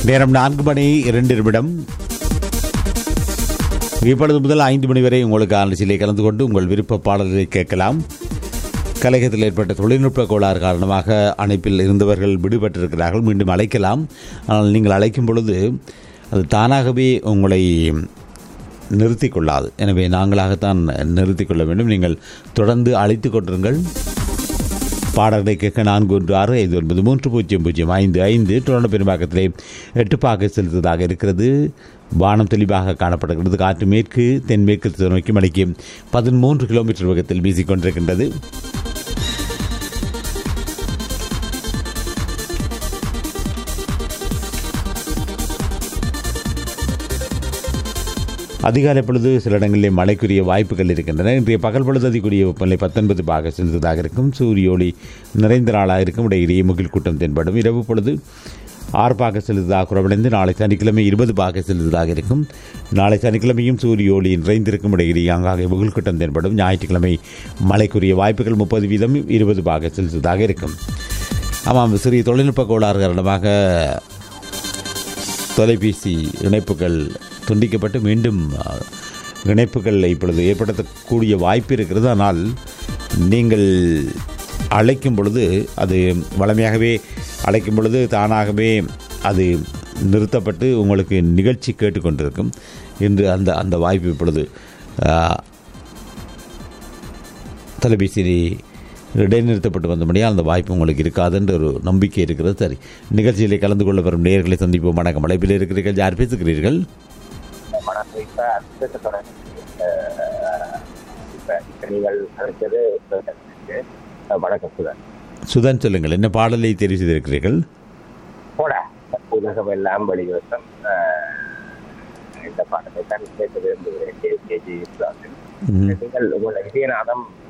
நேரம் நான்கு மணி இரண்டு நிமிடம் இப்பொழுது முதல் ஐந்து மணி வரை உங்களுக்கு நிகழ்ச்சியிலே கலந்து கொண்டு உங்கள் விருப்ப பாடல்களை கேட்கலாம் கழகத்தில் ஏற்பட்ட தொழில்நுட்ப கோளாறு காரணமாக அணைப்பில் இருந்தவர்கள் விடுபட்டிருக்கிறார்கள் மீண்டும் அழைக்கலாம் ஆனால் நீங்கள் அழைக்கும் பொழுது அது தானாகவே உங்களை நிறுத்திக் கொள்ளாது எனவே நாங்களாகத்தான் நிறுத்திக் கொள்ள வேண்டும் நீங்கள் தொடர்ந்து அழைத்து கொண்டிருங்கள் பாடல்களை கேட்க நான்கு ஒன்று ஆறு ஐந்து ஒன்பது மூன்று பூஜ்ஜியம் பூஜ்ஜியம் ஐந்து ஐந்து தொடர்ந்து பெரும்பாக்கத்திலே எட்டு பாக செலுத்துவதாக இருக்கிறது வானம் தெளிவாக காணப்படுகிறது காற்று மேற்கு தென்மேற்கு திசை நோக்கி மணிக்கு பதிமூன்று கிலோமீட்டர் வேகத்தில் வீசிக்கொண்டிருக்கின்றது அதிகாலை பொழுது சில இடங்களிலே மழைக்குரிய வாய்ப்புகள் இருக்கின்றன இன்றைய பகல் பொழுது அதிகூடிய வெப்பநிலை பத்தொன்பது பாக செலுத்ததாக இருக்கும் சூரிய ஒளி நிறைந்த நாளாக இருக்கும் இடையிலேயே முகில் கூட்டம் தென்படும் இரவு பொழுது ஆறு பாக செலுத்ததாக குறைவடைந்து நாளை சனிக்கிழமை இருபது பாக செலுத்ததாக இருக்கும் நாளை சனிக்கிழமையும் சூரிய ஒளி நிறைந்திருக்கும் இடையிலேயே அங்காக முகில் கூட்டம் தென்படும் ஞாயிற்றுக்கிழமை மழைக்குரிய வாய்ப்புகள் முப்பது வீதம் இருபது பாக செலுத்ததாக இருக்கும் ஆமாம் சிறிய தொழில்நுட்ப கோளாறு காரணமாக தொலைபேசி இணைப்புகள் துண்டிக்கப்பட்டு மீண்டும் அஹ், இணைப்புகள் இப்பொழுது ஏற்படுத்தக்கூடிய வாய்ப்பு இருக்கிறது ஆனால் நீங்கள் அழைக்கும் பொழுது அது வளமையாகவே அழைக்கும் பொழுது தானாகவே அது நிறுத்தப்பட்டு உங்களுக்கு நிகழ்ச்சி கேட்டுக்கொண்டிருக்கும் இன்று அந்த அந்த வாய்ப்பு இப்பொழுது அஹ், தொலைபேசி இடைநிறுத்தப்பட்டு வந்தபடியால் அந்த வாய்ப்பு உங்களுக்கு இருக்காதுன்ற ஒரு நம்பிக்கை இருக்கிறது சரி நிகழ்ச்சியிலே கலந்து கொள்ள வரும் நேர்களை சந்திப்போம் வணக்கம் அழைப்பில் இருக்கிறீர்கள் யார் பேசுகிறீர்கள் வணக்கம் இப்ப அடுத்த தொடர்ந்து இப்ப இப்ப நீங்கள் அழைச்சது இருக்கு. வணக்கம் சுதன் சுதன் சொல்லுங்கள் என்ன பாடலை தெரிவு செய்திருக்கிறீர்கள் போட உலகம் எல்லாம் வெளிவசம் இந்த பாடத்தை தான் கேட்க விரும்புகிறேன் கே- கேஜி சுதாகரன். ம். நீங்கள் உங்களை விஜயநாதம்